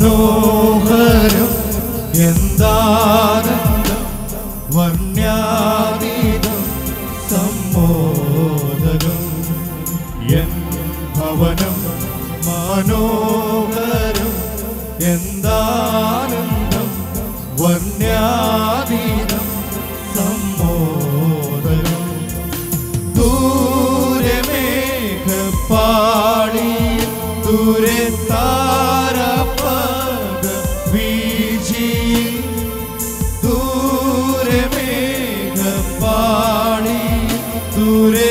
മനോഹരം എന്താനന്ദം വർണ്യാതീതം സമ്മോദകം എൻ ഭവനം മനോഹരം എന്താനന്ദം വർണ്യാതീതം സമ്മോദകം ദൂരെ മേഘപ്പാടി ദൂരെ താരപക വീജി ദൂരെ മേഘപ്പാടി ദൂരെ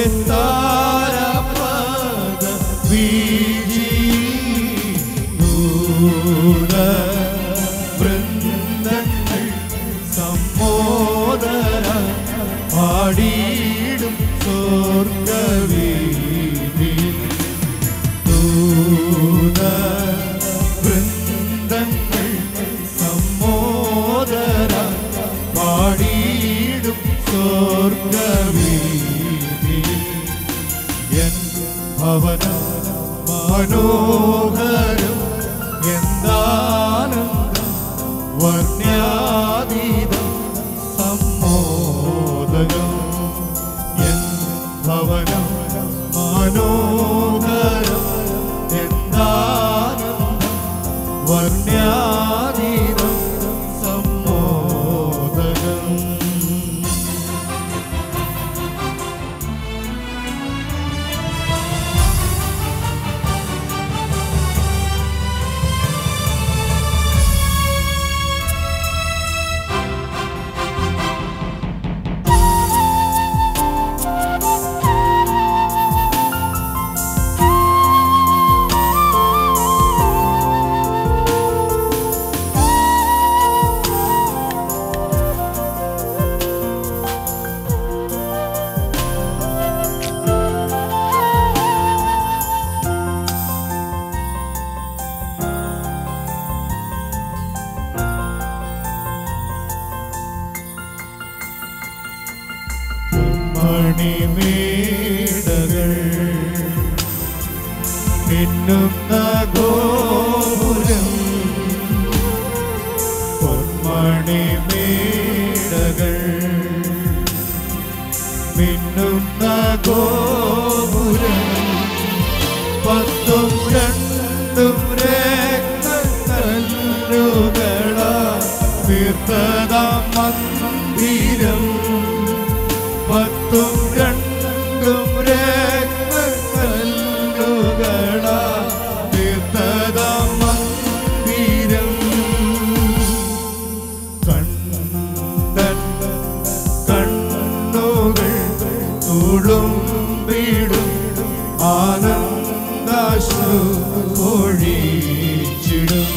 താരപക വീജി ദൂര വൃന്ദങ്ങൾ സമ്മോദര പാടിയിടും സ്വർഗവീതി ദൂത വൃന്ദങ്ങൾ സമ്മോദര പാടിയിടും സ്വർഗവീതി എൻ ഭവനം മനോഹരം എന്താനന്ദം വർണ്യാതീതം സമ്മോദകം എൻ ഭവനം മനോഹരം എന്താനന്ദം വർണ്യാതീതം സമ്മോദകം മണിമേടകൾ മിന്നുന്ന ഗോപുരം പൊന്മണിമേടകൾ മിന്നുന്ന ഗോപുരം പത്തും രണ്ടും രക്തക്കല്ലുകള തീർത്തതാം മന്ദിരം പത്തും രണ്ടും രക്തക്കല്ലുകള തീർത്തതാം മന്ദിരം കണ്ടൻ കണ്ണുകൾ തുളുമ്പിടും ആനന്ദാശ്രു ഒഴിച്ചിടും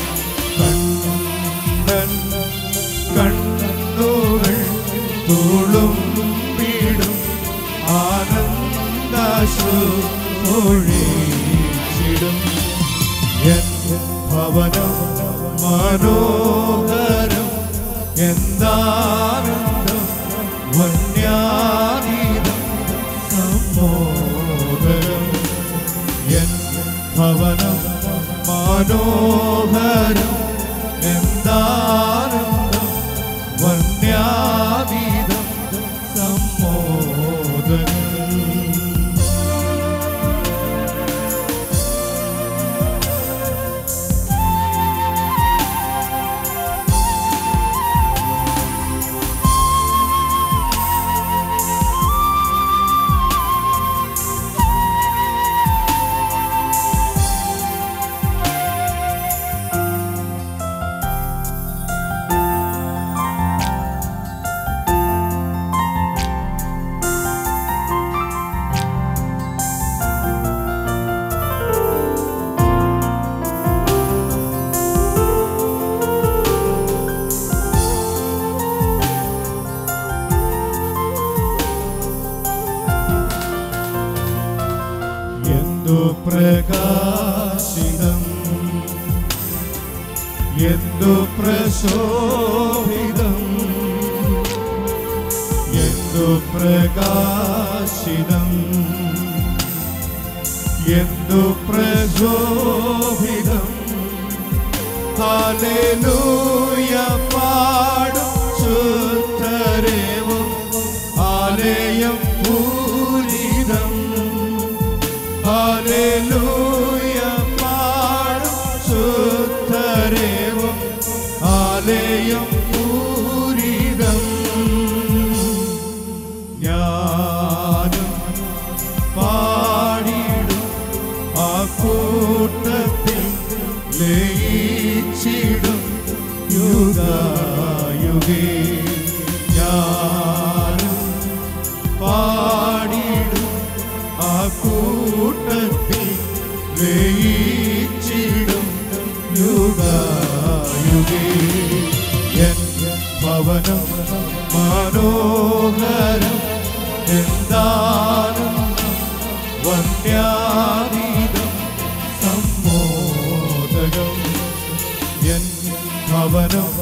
കണ്ടൻ കണ്ണുകൾ തുളുമ്പിടും ആനന്ദാശ്രു ഒഴിച്ചിടും എൻ ഭവനം മനോഹരം എന്താനന്ദം വന്യാതീതം സമ്മോദരം എൻ ഭവനം മനോഹരം എന്താനന്ദം വന്യാതീതം സമ്മോദരം എന്തു പ്രകാശിതം എന്തു പ്രശോഭിതം എന്തു പ്രകാശിതം എന്തു പ്രശോഭിതം ഹാലേലൂയ പാടും ശുദ്ധരേവും ആലയം പൂരിതം ഹാലേലൂയ പാടും ശുദ്ധരേവും ആലയം പൂരിതം ഞാനും പാടിടും ആ കൂട്ടത്തിൽ ലയിച്ചിടും യുഗയുഗേ ഞാനും പാടിടും ആ കൂട്ടത്തിൽ ലയിച്ചിടും യുഗയുഗേ എൻ ഭവനം മനോഹരം എന്താനന്ദം വന്യാതീതം സമ്മോദകം എൻ ഭവനം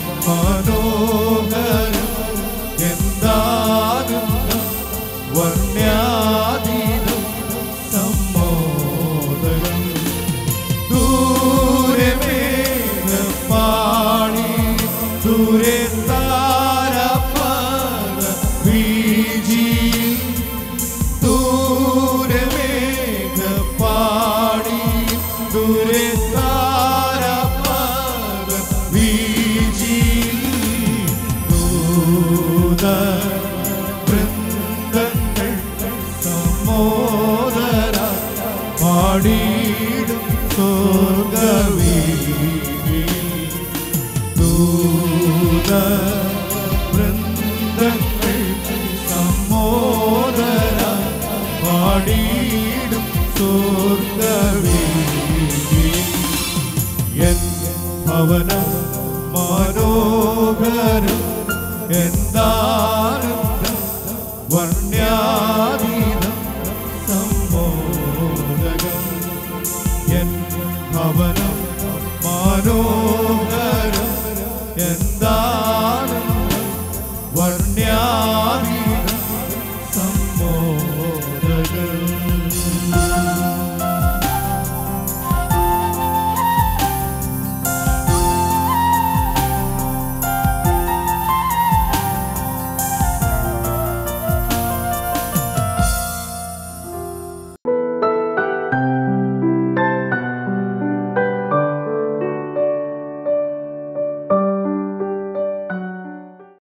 മനോഹരം എന്താനന്ദം വർണ്യാതീതം സമ്മോദകം ദൂരെ മേഘപ്പാളി ദൂരെ താരപ്പക വീജിയിൽ ദൂരെ മേഘപ്പാളി ദൂരെ താരപ്പക വീജിയിൽ ദൂത വൃന്ദങ്ങൾ സമ്മോദര പാടിയിടും സ്വർഗവീതിയിൽ ദൂത വൃന്ദങ്ങൾ സമ്മോദര പാടിയിടും സ്വർഗവീതിയിൽ എൻ ഭവനം മനോഹരം എന്താനന്ദം വർണ്യാതി